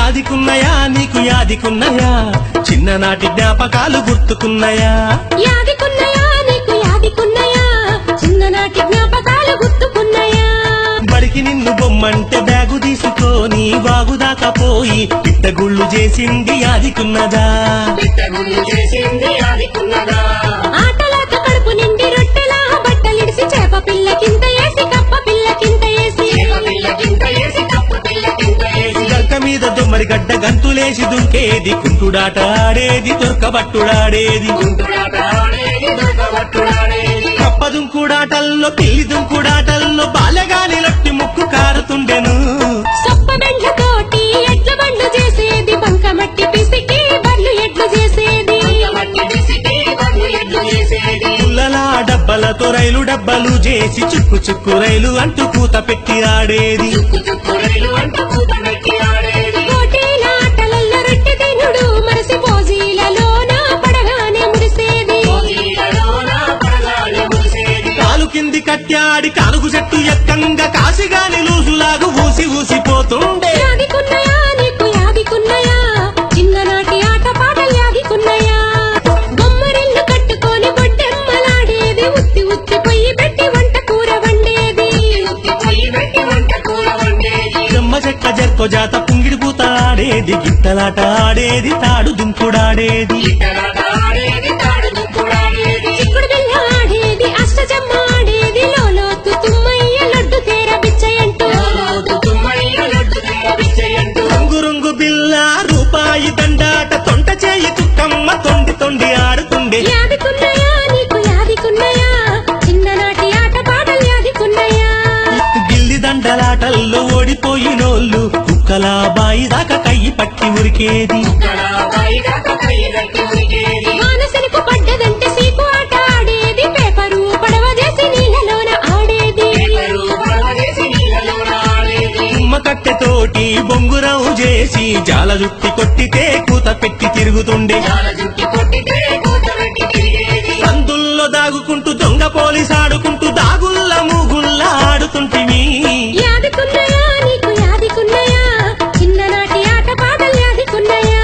యాదికున్నయా నీకు యాదికున్నయా చిన్ననాటి జ్ఞాపకాలు గుర్తుకున్నయా యాదికున్నయా నీకు యాదికున్నయా చిన్ననాటి జ్ఞాపకాలు గుర్తుకున్నయా బడికి నిన్ను బొమ్మంటే బ్యాగు తీసుకొని వాగుదాకా పోయి పిట్టగుళ్ళు చేసింది యాదికున్నదా పిట్టగుళ్ళు చేసింది ఆదికున్నదా ఆటలాట కడుపు నిండి రొట్టెలా బట్టలిడిసి చేప పిల్లకింత వేసి కప్ప పిల్లకింత వేసి చేప పిల్లకింత వేసి తప్పు పిల్లకింత వేసి గల్క మీద దొమ్మరి గడ్డ గంతులేసి దుంకేది కుంటుడాట ఆడేది దొరకబట్టుడాడేది కుంటుడాట ఆడేది దొరకబట్టుడాడేది కప్ప దుంకుడాటల్లో పిల్లి దుంకుడాటల్లో బాలగాలి లొట్టి ముక్కు కారుతుండెను సొప్ప బెండ్లతోటి ఎడ్ల బండ్లు చేసేది బంకమట్టి పిసికి బర్లు ఎడ్లు చేసేది మట్టి విసికి బర్లు ఎడ్లు చేసేది పుల్లలా డబ్బలతో రైలు డబ్బలు చేసి చుక్కు చుక్కు రైలు అంటూ కూత పెట్టి ఆడేది చుక్కు చుక్కు రైలు అంటూ కూత పెట్టి ఆడేది పోటీల ఆటలల్లో రొట్టె తినుడు మరసి పోజీలలోన పడగానే మురిసేది పోటీలలోన పడగాలి మురిసేది కాలు కింది కట్టాడి కానుగు చెట్టు ఎక్కంగా కాసిగాని లూసులాగు ఊసి ఊసిపోతుండే యాదికున్నయా నీకు యాదికున్నయా చిన్ననాటి ఆట పాటలు యాదికున్నయా బొమ్మరిల్లు కట్టుకొని బొడ్డెమ్మలాడేది ఉత్తి ఉత్తి పొయ్యి పెట్టి వంట కూర వండేది ఉత్తి పొయ్యి పెట్టి వంట కూర వండేది జమ్మ చెక్క జర్కో జాత పుంగిడి పూత ఆడేది గిట్టలాట ఆడేది తాడు దుంకుడాడేది ఇక్కడాట ఆడేది తాడు దుక్కుడాడేది చిక్కుడు బిళ్ళ ఆడేది అష్టజమ్మ ఆడేది లోలోతు తుమ్మయ్య లడ్డు తేర బిచ్చయంటూ లోతు తుమ్మయ్య లడ్డు తిన్న పిచ్చయ్యంటూ రంగు రంగు బిల్ల రూపాయి దండాట తొంట చేయి తుక్కమ్మ తొండి తొండి ఆడుతుండే యాదికున్నయా నీకు యాదికున్నయా చిన్ననాటి ఆట పాటలు యాదికున్నయా గిల్లి దండలాటల్లో ఓడిపోయినోళ్ళు కుక్కల బాయి దాకా కయ్యి పట్టి ఉరికేది ఇక్కడ పైగా కై గట్టి ఉరికేది మానసనికి పడ్డదంటే సీకు ఆట ఆడేది పేపరు పడవ చేసి నీళ్ళలోన ఆడేది పేపరు పడవ చేసి నీళ్ళలోన ఆడేది నిమ్మ కట్టెతోటి బొంగురం చేసి జాల జుట్టి కొట్టితే కూత పెట్టి తిరుగుతుండే చాలా జుట్టి కొట్టితే కూత పెట్టి తిరిగేది సందుల్లో దాగుకుంటూ దొంగ పోలీస్ ఆడుకుంటూ దాగుల్ల మూగుల్ల ఆడుతుంటివి యాదికున్నయా నీకు యాదికున్నయా చిన్ననాటి ఆట పాటలు యాదికున్నయా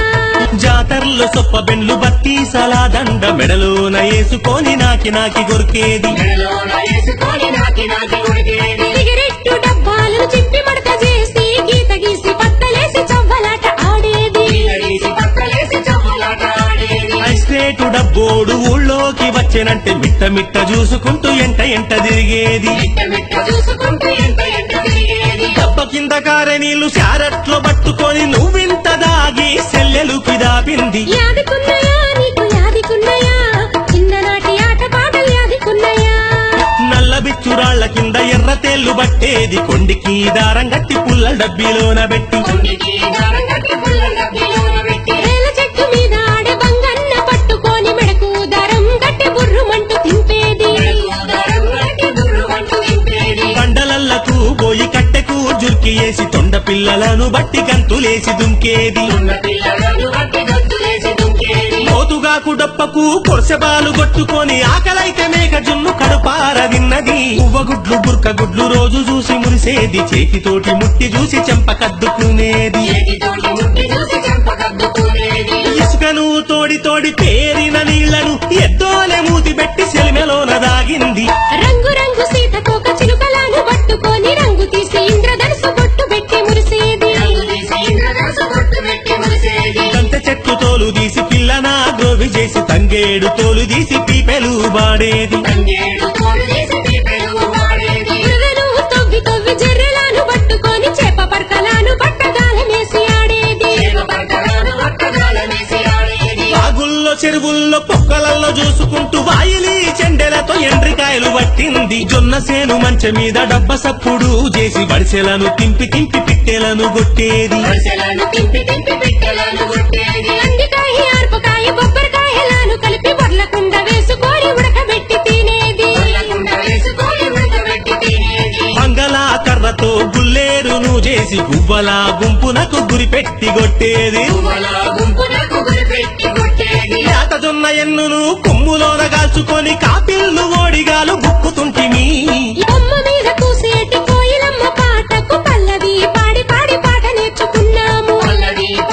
జాతరలో సొప్ప బెండ్లు బత్తి సలాదండ మెడలోన వేసుకొని నాకి నాకి గొరికేది మెడలోన వేసుకొని నాకి నాకి ఉరికేది సిగరెట్టు డబ్బాలను చింపి మడత చేసి గీత గీసి పట్టలేసి చవ్వలాట ఆడేది తీసి పక్కలేసి చప్పులాట ఆడేది ఐస్క్రేటు డబ్బోడు ఊళ్ళోకి వచ్చేనంటే మిట్ట మిట్ట చూసుకుంటూ ఎంట ఎంట తిరిగేది మిట్ట మిట్ట చూసుకుంటూ ఎంత ఎంత తిరిగేది డబ్బ కింద కారే నీళ్లు శారట్లో పట్టుకొని నువ్వింత దాగి సెల్లెలు పిదాపింది యాదికున్నయా నీకు యాదికున్నయా చిన్ననాటి ఆట పాటలు యాదికున్నయా నల్ల బిచ్చురాళ్ల కింద ఎర్ర తేళ్లు పట్టేది కొండికి దారం గట్టి పుల్ల డబ్బీలోన పెట్టి కొండికి దారం కట్టి పుల్ల డబ్బిలోన పెట్టి రేల చెట్టు మీద ఆడే బంగన్న పట్టుకొని మెడకు దారం గట్టి బుర్రుమంటూ తింపేది మెడకు దారం కట్టి దుర్రుమంటూ తింపేది బండలల్లకు పోయి కట్టెకు జుర్కి వేసి తొండ పిల్లలను బట్టి గంతులేసి దుంకేది ఉన్న పిల్లలను బట్టి గొంతులేసి దుంకేది మోతుగాకు డప్పకు కొరసెబాలు కొట్టుకొని ఆకలైతే మేక జున్ను కడుపార తిన్నది ఉవ్వగుడ్లు బుర్క గుడ్లు రోజు చూసి మురిసేది చేతితోటి ముట్టి చూసి చెంపకద్దుకునేది చేతితోటి ముట్టి చూసి చెంపకద్దుకునేది ఇసుకను తోడి తోడి పేరిన నీళ్లను ఎద్దోలే మూతి పెట్టి సెలిమెలోన దాగింది రంగు రంగు సీతకోక చిలుకలను పట్టుకొని రంగు తీసి ఇంద్రధనుసు బొట్టు పెట్టి మురిసేది రంగు తీసి ఇంద్రధనుసు బొట్టు పెట్టి మురిసేది దంత చెట్టు తోలు తీసి పిల్లన గోవి చేసి తంగేడు తోలు తీసి పీపెలు వాడేది తంగేడు తోడు తీసి పీపెలు వాడేది బురదను తవ్వి తవ్వి జర్రెలను పట్టుకొని చేప పడకలను పట్టగాలమేసి ఆడేది చేప పట్టరాను పట్టగాలమేసి ఆడేది బాగుల్లో చెరువుల్లో పొక్కలల్లో చూసుకుంటూ వాయిలి చెండెలతో ఎండ్రికాయలు పట్టింది జొన్న సేను మంచె మీద డబ్బ సప్పుడు చేసి బడిసెలను తింపి తింపి పిట్టెలను కొట్టేది వరుసలను తింపి తింపి పిట్టలను కొట్టేది అండికాయ ఆర్పకాయ బొబ్బరికాయలను కలిపి బొర్లకుండ వేసుకొని ఉడకబెట్టి తినేది ఉల్లకుండ వేసుకొని ఉడకబెట్టి తినేది మంగళా కర్రతో గుల్లేరును చేసి గువ్వల గుంపునకు గురిపెట్టి కొట్టేది పువ్వుల గుంపునకు గురిపెట్టి కొట్టేది లేత జొన్న ఎన్నును కొమ్ములోన కాల్చుకొని కాపిల్లు ఓడిగాలు బుక్కుతుంటిమి బొమ్మ మీద కూసేటి కోయిలమ్మ పాటకు పల్లవి పాడి పాడి పాట నేర్చుకున్నాము పల్లవి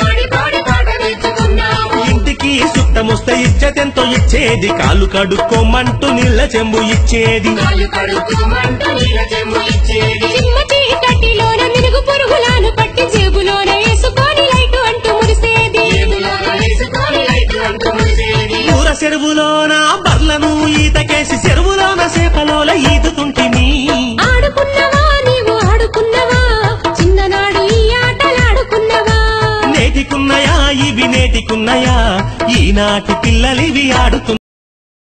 కష్టమొస్తే ఇచ్చతెంతో ఇచ్చేది కాళ్ళు కడుక్కోమంటూ నీళ్ళ చెంబు ఇచ్చేది కాళ్ళు కడుక్కోమంటూ నీళ్ళ చెంబు ఇచ్చేది చిమ్మ చీకటిలోన మిరుగు పురుగులాను పట్టి జేబులోన వేసుకొని లైటు అంటూ మురిసేది జేబులోన వేసుకొని లైట్ అంటూ మురిసేది ఊర చెరువులోన బర్లను ఈతకేసి చెరువులోన సేపలోల ఈదుతుంటిమి ఆడుకున్నవా నీవు ఆడుకున్నవా చిన్ననాడు ఈ ఆటలాడుకున్నవా నేటికున్నయా ఇవి నేటికున్నయా ఈనాటి పిల్లలివి ఆడుతున్న